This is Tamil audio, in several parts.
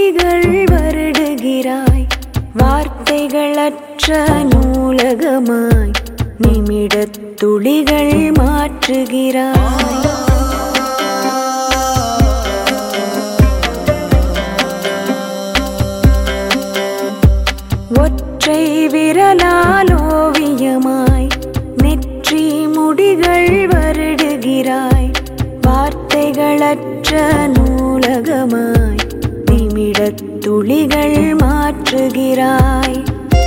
மொழிகள் வருடுகிறாய் வார்த்தைகளற்ற நூலகமாய் நிமிடத் துளிகள் மாற்றுகிறாய் ஒற்றை விரலால் ஓவியமாய் நெற்றி முடிகள் வருடுகிறாய் வார்த்தைகளற்ற நூலகமாய் நிமிடத் துளிகள் மாற்றுகிறாய்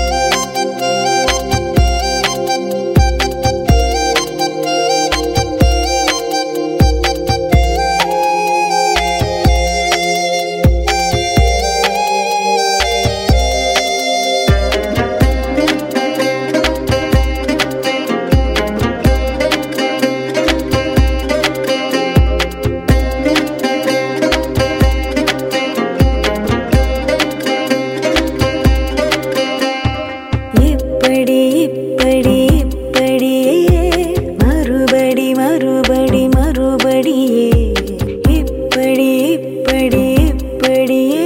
இப்படி இப்படி இப்படியே மறுபடி மறுபடி மறுபடியே இப்படி இப்படி இப்படியே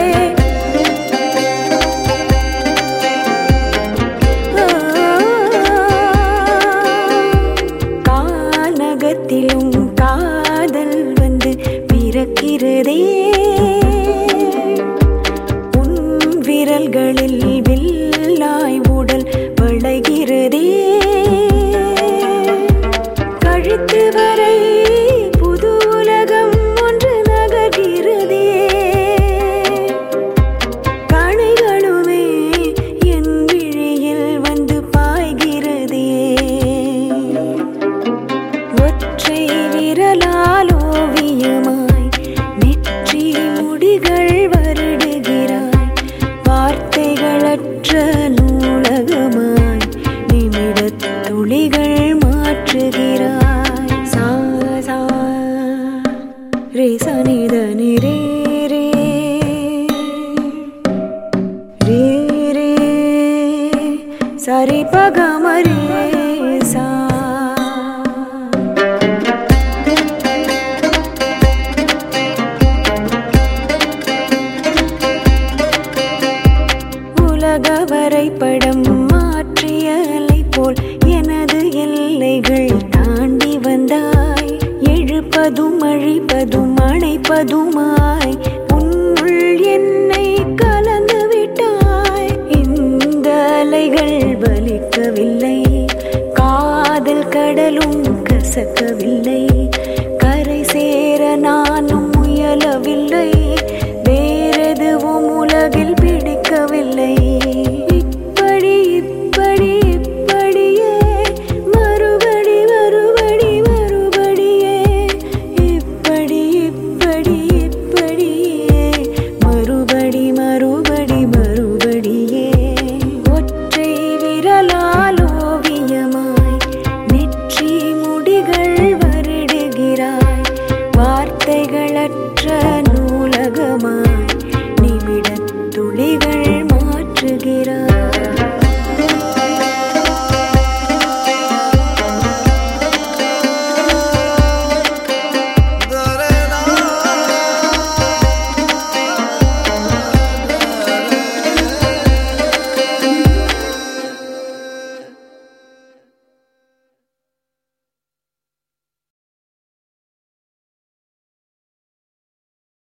கானகத்திலும் காதல் வந்து பிறக்கிறதே உன் விரல்களில் வில்லாய் உடல் வளைகிறதே கழுத்து வரை புது உலகம் ஒன்று நகர்கிறதே கணைகளுமே என் விழியில் வந்து பாய்கிறதே ஒற்றை விரலால் ஓவியமாய் நெற்றி முடிகள் வருடுகிறாய் வார்த்தைகளற்ற நூலகமாய் நிமிடத் துளிகள் மாற்றுகிறாய் சா சா ரே சனித நிரே ரே ரே ரே சரி பகமரே